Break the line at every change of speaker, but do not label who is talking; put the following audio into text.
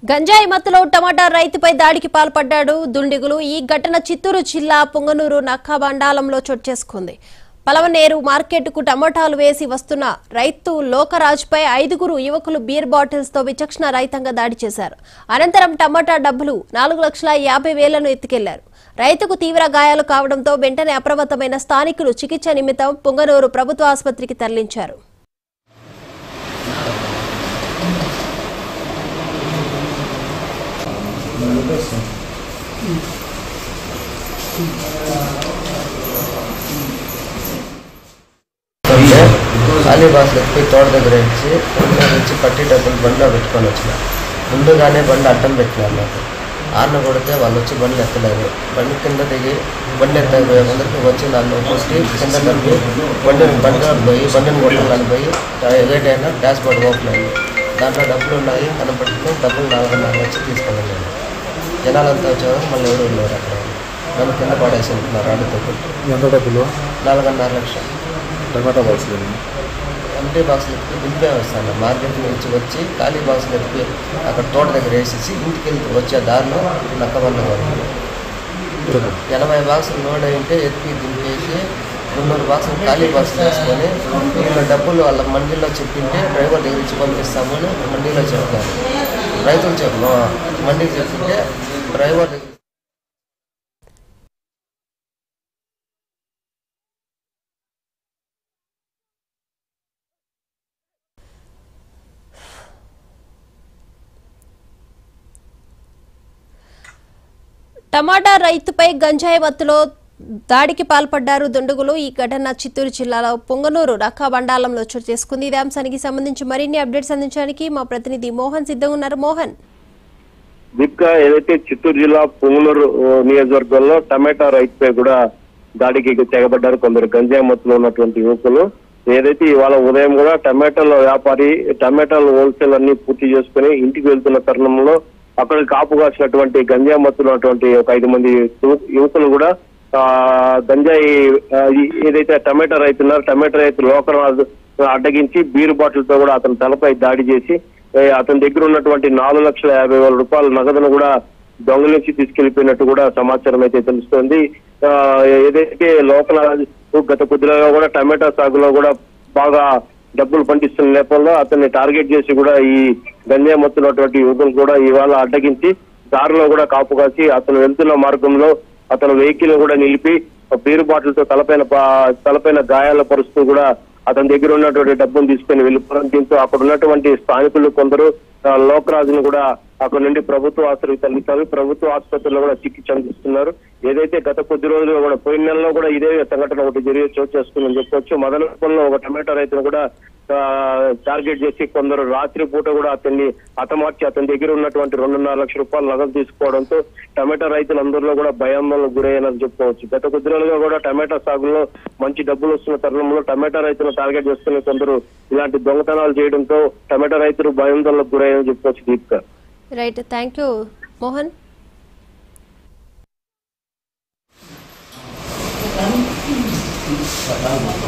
గంజాయి మత్తులో టమాటా రైతుపై దాడికి పాల్పడ్డాడు దుండిగులు ఈ ఘటన చిత్తూరు జిల్లా పొంగనూరు నక్క మండలంలో చోటు చేసుకుంది పలవనేరు మార్కెట్కు టమాటాలు వేసి వస్తున్న రైతు లోకరాజ్పై ఐదుగురు యువకులు బీర్ బాటిల్స్ తో విచక్షణ రహితంగా దాడి చేశారు అనంతరం టమాటా డబ్బులు నాలుగు లక్షల యాభై వేలను ఎత్తుకెళ్లారు రైతుకు తీవ్ర గాయాలు కావడంతో వెంటనే అప్రమత్తమైన స్థానికులు చికిత్స నిమిత్తం పొంగనూరు ప్రభుత్వ ఆసుపత్రికి తరలించారు
అంటే ఖాళీ బాస్లు ఎత్తిపోయి తోట దగ్గర ఇచ్చి బండిలో నుంచి పట్టి డబ్బులు బండిలో పెట్టుకొని వచ్చిన ముందుగానే బండి అడ్డం పెట్టినారు నాకు ఆర్న కొడితే వాళ్ళు వచ్చి బండ్లు ఎత్తలేదు బండి కింద దిగి బండి ఎత్తకపోయే ముందరికి వచ్చి నన్ను కొట్టి కింద కలిపి బండిని బండిలో పోయి బండిని కొట్టాలని పోయి ఏదైతే అయినా డాష్ బోర్డ్ ఓపెన్ అయింది దాంట్లో డబ్బులు ఉన్నాయి కనపట్టుకుని డబ్బులు నాలుగున్నర వచ్చి తీసుకున్నాను నేను జనాలంతా వచ్చేవారు మళ్ళీ ఎవరు ఉన్నారు అక్కడ నన్ను కింద పడేసి ఉంటున్నారు అడ్డుతో కొట్టి
ఎంత డబ్బులు
నాలుగున్నర లక్షలు
టమాటా బాక్స్ లేదు
ఎంటీ బాక్సులు ఎత్తి దింపే వస్తాను మార్కెట్ నుంచి వచ్చి ఖాళీ బాక్సులు ఎత్తి అక్కడ తోట దగ్గర వేసేసి ఇంటికి వెళ్తూ వచ్చే దారిలో నక్కమన్న ఎనభై బాక్సులు లోడ్ అయింటే ఎత్తి దింపేసి మున్నూరు బాక్సులు ఖాళీ బాక్సులు వేసుకొని వీళ్ళ డబ్బులు వాళ్ళ మండీలో చెప్పింటే డ్రైవర్ దగ్గర ఇచ్చి పంపిస్తామని మండీలో చెప్తారు రైతులు చెప్పు మండీకి చెప్పింటే డ్రైవర్ దగ్గర
టమాటా రైతుపై గంజాయి మత్తులో దాడికి పాల్పడ్డారు దుండగులు ఈ ఘటన చిత్తూరు జిల్లాలో పొంగనూరు రక్క మండలంలో చోటు చేసుకుంది ఇదే అంశానికి సంబంధించి మరిన్ని అప్డేట్స్ అందించడానికి మా ప్రతినిధి మోహన్ సిద్ధంగా ఉన్నారు మోహన్
దీపిక ఏదైతే చిత్తూరు జిల్లా పుంగనూరు ఆ, నియోజకవర్గంలో టమాటా రైతుపై కూడా దాడికి తెగబడ్డారు కొందరు గంజాయి మత్తులో ఉన్నటువంటి యువకులు ఏదైతే ఇవాళ ఉదయం కూడా టమాటాల వ్యాపారి టమాటాలు హోల్సేల్ అన్ని పూర్తి చేసుకుని ఇంటికి వెళ్తున్న తరుణంలో అక్కడ కాపు కాసినటువంటి గంజాయి మత్తులో ఉన్నటువంటి ఒక ఐదు మంది యువ- యువకులు కూడా ఆ గంజాయి ఆ, ఈ- ఏదైతే టమాటా రైతు ఉన్నారో టమాటా రైతు లోకరాజు అడ్డగించి బీరు బాటిల్ తో కూడా అతని తలపై దాడి చేసి ఏ, అతని దగ్గర ఉన్నటువంటి నాలుగు లక్షల యాభై వేల రూపాయల నగదును కూడా దొంగలించి తీసుకెళ్లిపోయినట్టు కూడా సమాచారం అయితే తెలుస్తోంది ఆ, ఏదైతే లోకరాజు గత కొద్దిగా కూడా టమాటా సాగులో కూడా బాగా డబ్బులు పండిస్తున్న నేపథ్యంలో అతన్ని టార్గెట్ చేసి కూడా ఈ గంజాయి మొత్తున్నటువంటి యువకులు కూడా ఇవాళ అడ్డగించి దారిలో కూడా కాపు కాసి అతను వెళ్తున్న మార్గంలో అతను వెహికల్ కూడా నిలిపి ఒక బీరు బాటిల్ తో తలపైన పా- తలపైన గాయాల పరుస్తూ కూడా అతని దగ్గర ఉన్నటువంటి డబ్బును తీసుకొని వెళ్ళిపోవడం దీంతో అక్కడ ఉన్నటువంటి స్థానికులు కొందరు ఆ, లోకరాజును కూడా అక్కడ నుండి ప్రభుత్వ ఆసుపత్రికి తరలిస్తారు ప్రభుత్వ ఆసుపత్రిలో కూడా చికిత్స అందిస్తున్నారు ఏదైతే గత కొద్ది రోజులు కూడా పోయిన నెలలో కూడా ఇదే సంఘటన ఒకటి జరిగి చోటు చేసుకుందని చెప్పొచ్చు మదనపల్లిలో ఒక టమాటా రైతును కూడా ఆ, టార్గెట్ చేసి కొందరు రాత్రి పూట కూడా అతన్ని హతమార్చి అతని దగ్గర ఉన్నటువంటి రెండున్నర లక్షల రూపాయలు నగదు తీసుకోవడంతో టమాటా రైతులందరిలో కూడా భయాందోళనకు గురయ్యారని చెప్పుకోవచ్చు గత కొద్ది రోజులుగా కూడా టమాటా సాగులో మంచి డబ్బులు వస్తున్న తరుణంలో టమాటా రైతులను టార్గెట్ చేసుకుని కొందరు ఇలాంటి దొంగతనాలు చేయడంతో టమాటా రైతులు భయాందోళనకు గురయ్యారని చెప్పుకోవచ్చు Deepika
right thank you Mohan
ఆ